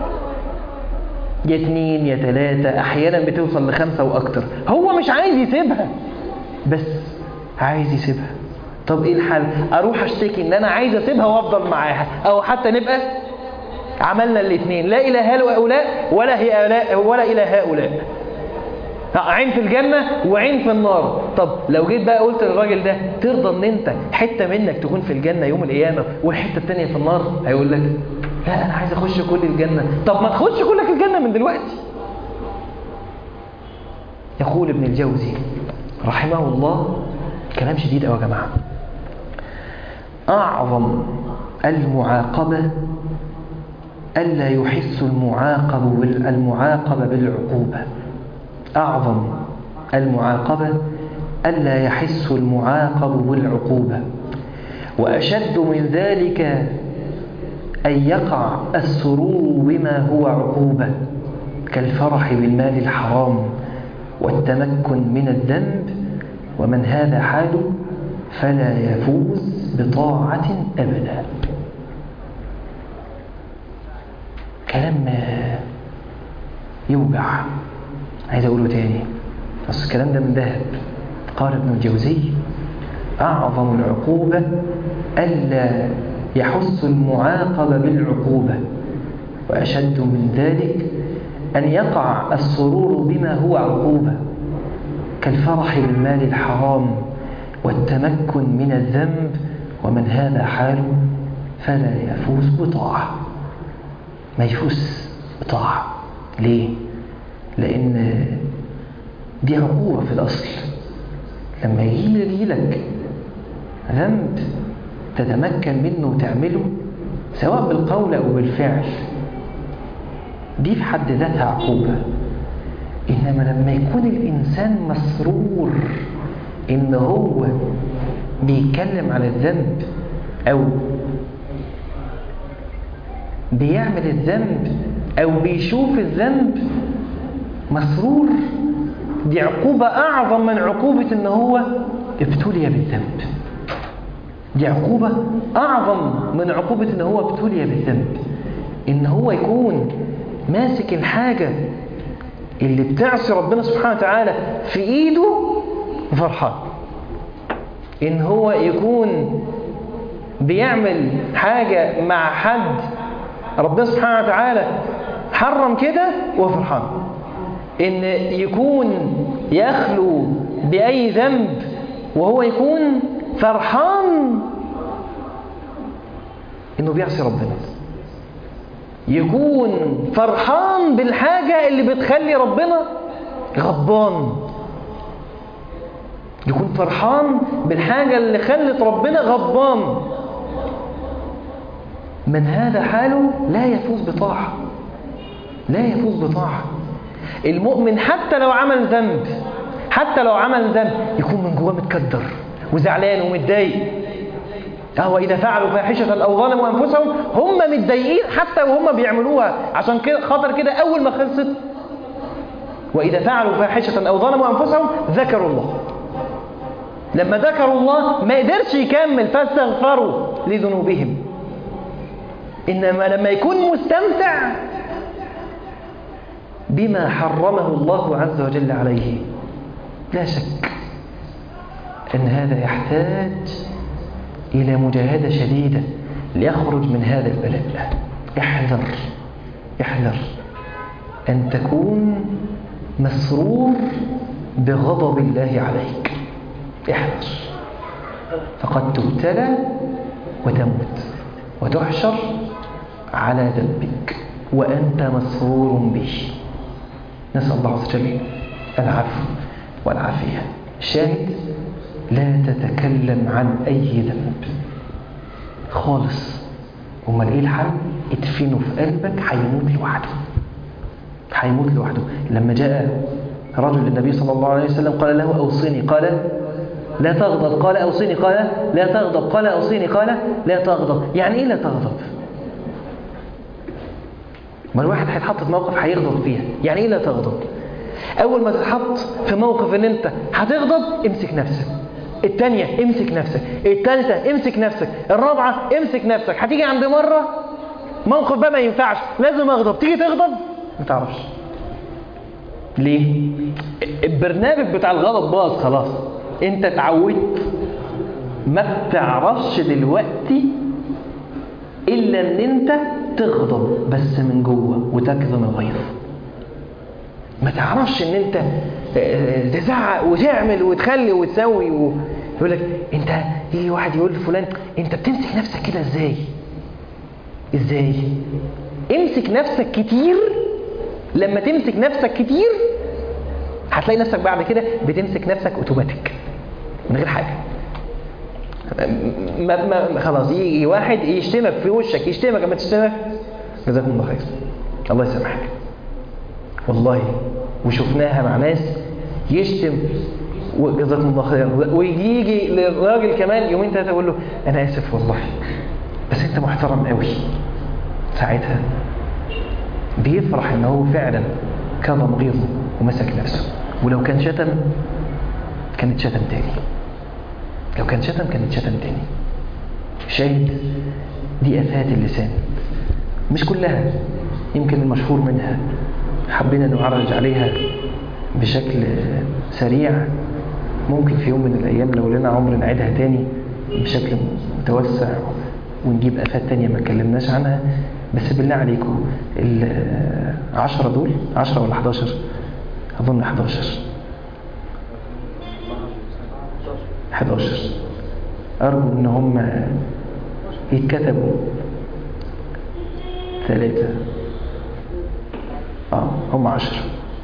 يا اتنين يا تلاتة احيانا بتوصل لخمسة واكتر هو مش عايز يسيبها بس عايز يسيبها طب ايه الحل اروح اشتكي ان انا عايز اسيبها وافضل معاها او حتى نبقى عملنا الاثنين لا الى هؤلاء ولا هي هؤلاء ولا الى هؤلاء عين في الجنة وعين في النار طب لو جيت بقى قلت للراجل ده ترضى ان انت حتة منك تكون في الجنة يوم القيامة والحتة التانية في النار هيقول لك لا انا عايز اخش كل الجنة طب ما تخش كلك الجنة من دلوقتي يقول ابن الجوزي رحمه الله كلام شديد قوي يا جماعه أعظم المعاقبة ألا يحس المعاقب المعاقب بالعقوبة أعظم المعاقبة ألا يحس المعاقب بالعقوبة وأشد من ذلك أن يقع السرور بما هو عقوبة كالفرح بالمال الحرام والتمكن من الذنب ومن هذا حاله فلا يفوز بطاعة أبدا كلام يوجع عايز أقوله تاني بس الكلام ده من ذهب قال ابن الجوزي أعظم العقوبة ألا يحس المعاقب بالعقوبة وأشد من ذلك أن يقع السرور بما هو عقوبة كالفرح بالمال الحرام والتمكن من الذنب ومن هذا حاله فلا يفوز بطاعة ما يفوز بطاعة ليه؟ لأن دي عقوبة في الأصل لما يجي لك ذنب تتمكن منه وتعمله سواء بالقول أو بالفعل دي في حد ذاتها عقوبة إنما لما يكون الإنسان مسرور إن هو بيتكلم على الذنب أو بيعمل الذنب أو بيشوف الذنب مسرور دي عقوبة أعظم من عقوبة إن هو ابتلي بالذنب دي عقوبة أعظم من عقوبة إن هو ابتلي بالذنب إن هو يكون ماسك الحاجة اللي بتعصي ربنا سبحانه وتعالى في إيده فرحان إن هو يكون بيعمل حاجة مع حد ربنا سبحانه وتعالى حرم كده وفرحان إن يكون يخلو بأي ذنب وهو يكون فرحان إنه بيعصي ربنا يكون فرحان بالحاجة اللي بتخلي ربنا غضبان يكون فرحان بالحاجة اللي خلت ربنا غضبان من هذا حاله لا يفوز بطاعة لا يفوز بطاعة المؤمن حتى لو عمل ذنب حتى لو عمل ذنب يكون من جواه متكدر وزعلان ومتضايق هو إذا فعلوا فاحشة أو ظلموا أنفسهم هم متضايقين حتى وهم بيعملوها عشان كده خاطر كده أول ما خلصت وإذا فعلوا فاحشة أو ظلموا أنفسهم ذكروا الله لما ذكروا الله ما قدرش يكمل فاستغفروا لذنوبهم إنما لما يكون مستمتع بما حرمه الله عز وجل عليه لا شك أن هذا يحتاج إلى مجاهدة شديدة ليخرج من هذا البلاء احذر احذر أن تكون مسرور بغضب الله عليك احذر فقد تبتلى وتموت وتحشر على ذنبك وأنت مسرور به نسأل الله عز وجل العفو والعافية شاهد لا تتكلم عن أي ذنب خالص امال ايه الحل ادفنه في قلبك هيموت لوحده هيموت لوحده لما جاء رجل للنبي صلى الله عليه وسلم قال له اوصني قال لا تغضب قال اوصني قال لا تغضب قال اوصني قال لا تغضب يعني ايه لا تغضب ما الواحد هيتحط في موقف هيغضب فيها يعني ايه لا تغضب اول ما تتحط في موقف ان انت هتغضب امسك نفسك الثانية امسك نفسك الثالثة امسك نفسك الرابعة امسك نفسك هتيجي عند مرة موقف بقى ما ينفعش لازم اغضب تيجي تغضب ما تعرفش ليه البرنامج بتاع الغضب باظ خلاص انت اتعودت ما بتعرفش دلوقتي الا ان انت تغضب بس من جوه وتكظم الغيظ ما تعرفش ان انت تزعق وتعمل وتخلي وتسوي و... يقول لك انت يجي واحد يقول لفلان انت بتمسك نفسك كده ازاي ازاي امسك نفسك كتير لما تمسك نفسك كتير هتلاقي نفسك بعد كده بتمسك نفسك اوتوماتيك من غير حاجه ما ما خلاص يجي واحد يشتمك في وشك يشتمك اما تشتمك جزاكم الله خير الله يسامحك والله وشفناها مع ناس يشتم وجزاكم الله خير ويجي يجي للراجل كمان يومين ثلاثه يقول له انا اسف والله بس انت محترم قوي ساعتها بيفرح ان هو فعلا كظم غيظه ومسك نفسه ولو كان شتم كانت شتم تاني لو كان شتم كانت شتم تاني شاهد دي افات اللسان مش كلها يمكن المشهور منها حبينا نعرج عليها بشكل سريع ممكن في يوم من الأيام لو لنا عمر نعيدها تاني بشكل متوسع ونجيب آفات تانية ما اتكلمناش عنها بس بالله عليكم العشرة دول عشرة ولا 11 أظن 11 11 أرجو إن هم يتكتبوا ثلاثة اه هم عشرة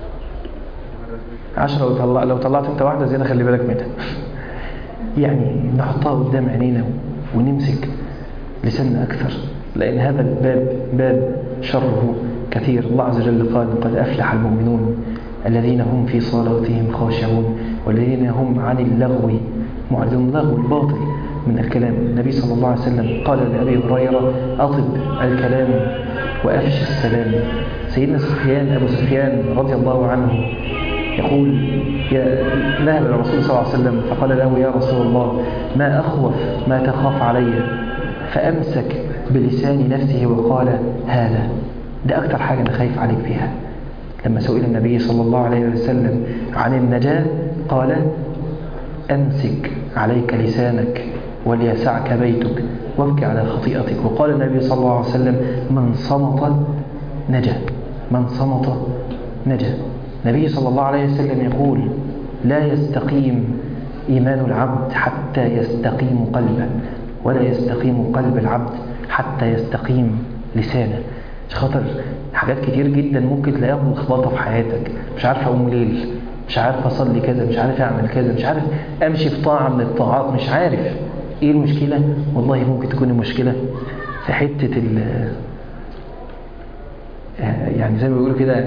عشرة لو, طلع لو طلعت انت واحدة زيادة خلي بالك منها يعني نحطها قدام عينينا ونمسك لساننا أكثر لأن هذا الباب باب شره كثير الله عز وجل قال قد أفلح المؤمنون الذين هم في صلاتهم خاشعون والذين هم عن اللغو معرضون اللغو الباطل من الكلام النبي صلى الله عليه وسلم قال لأبي هريرة أطب الكلام وأفش السلام سيدنا سفيان أبو سفيان رضي الله عنه يقول يا ذهب إلى الرسول صلى الله عليه وسلم فقال له يا رسول الله ما أخوف ما تخاف علي فأمسك بلسان نفسه وقال هذا ده أكتر حاجة أنا خايف عليك فيها لما سئل النبي صلى الله عليه وسلم عن النجاة قال أمسك عليك لسانك وليسعك بيتك وابكي على خطيئتك وقال النبي صلى الله عليه وسلم من صمت نجا من صمت نجا النبي صلى الله عليه وسلم يقول لا يستقيم إيمان العبد حتى يستقيم قلبه ولا يستقيم قلب العبد حتى يستقيم لسانه مش خاطر حاجات كتير جدا ممكن تلاقيها ملخبطه في حياتك مش عارف اقوم ليل مش عارف اصلي كذا مش عارف اعمل كذا مش عارف امشي في طاعه من الطاعات مش عارف ايه المشكله والله ممكن تكون المشكله في حته ال يعني زي ما بيقولوا كده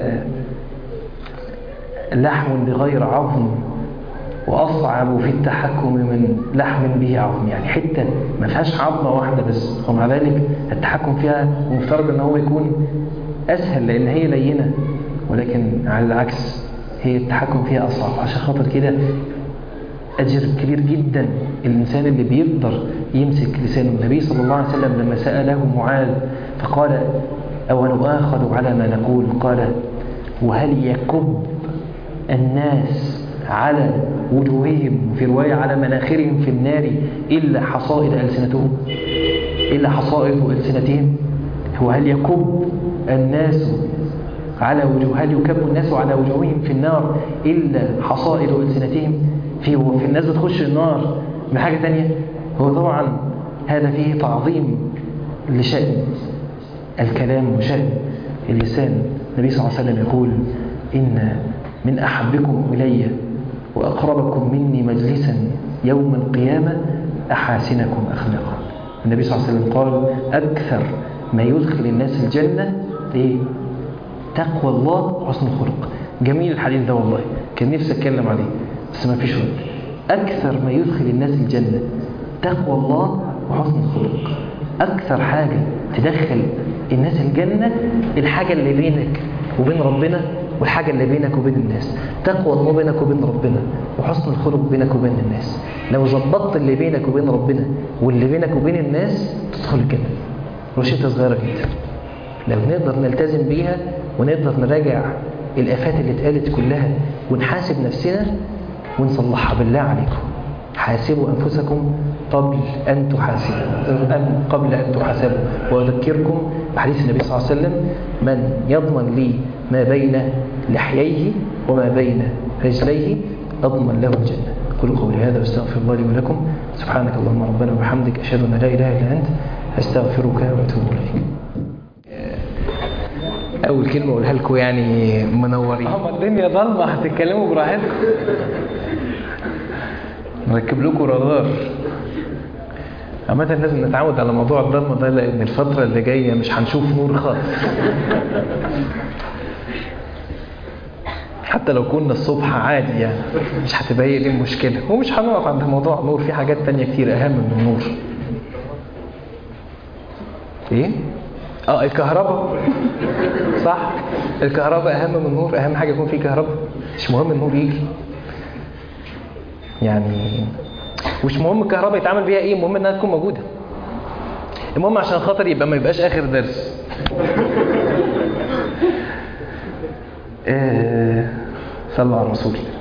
لحم بغير عظم وأصعب في التحكم من لحم به عظم يعني حتة ما فيهاش عظمة واحدة بس ومع ذلك التحكم فيها مفترض ان هو يكون أسهل لأن هي لينة ولكن على العكس هي التحكم فيها أصعب عشان خاطر كده أجر كبير جدا الإنسان اللي بيقدر يمسك لسانه النبي صلى الله عليه وسلم لما سأله معاذ فقال أو نؤاخذ على ما نقول قال وهل يكب الناس على وجوههم وفي رواية على مناخرهم في النار إلا حصائد ألسنتهم إلا حصائد ألسنتهم هو هل يكب الناس على وجوه هل يكب الناس على وجوههم في النار إلا حصائد ألسنتهم في هو في الناس بتخش النار بحاجة تانية هو طبعا هذا فيه تعظيم لشأن الكلام وشأن اللسان النبي صلى الله عليه وسلم يقول إن من أحبكم إلي وأقربكم مني مجلسا يوم القيامة أحاسنكم أخلاقا النبي صلى الله عليه وسلم قال أكثر ما يدخل الناس الجنة إيه؟ تقوى الله وحسن الخلق جميل الحديث ده والله كان نفسي أتكلم عليه بس ما فيش وقت أكثر ما يدخل الناس الجنة تقوى الله وحسن الخلق أكثر حاجة تدخل الناس الجنة الحاجة اللي بينك وبين ربنا والحاجة اللي بينك وبين الناس تقوى الله بينك وبين ربنا وحسن الخلق بينك وبين الناس لو ظبطت اللي بينك وبين ربنا واللي بينك وبين الناس تدخل الجنة روشتة صغيرة جدا لو نقدر نلتزم بيها ونقدر نراجع الآفات اللي اتقالت كلها ونحاسب نفسنا ونصلحها بالله عليكم حاسبوا أنفسكم قبل أن تحاسبوا أم قبل أن تحاسبوا وأذكركم بحديث النبي صلى الله عليه وسلم من يضمن لي ما بين لحييه وما بين رجليه أضمن له الجنة قولوا قولي هذا واستغفر الله لي ولكم سبحانك اللهم ربنا وبحمدك أشهد أن لا إله إلا أنت أستغفرك وأتوب إليك أول كلمة أقولها لكم يعني منورين أما الدنيا ضلمة هتتكلموا براحتكم نركب لكم رادار عامة لازم نتعود على موضوع الضلمة ده لأن الفترة اللي جاية مش هنشوف نور خالص حتى لو كنا الصبح عادي يعني مش هتبقى هي دي المشكلة ومش هنقف عند موضوع النور في حاجات تانية كتير أهم من النور إيه؟ اه الكهرباء صح الكهرباء أهم من النور أهم حاجة يكون في كهرباء مش مهم النور يجي يعني مش مهم الكهرباء يتعمل بيها ايه المهم انها تكون موجوده المهم عشان خاطر يبقى ما يبقاش اخر درس آه صلوا على الرسول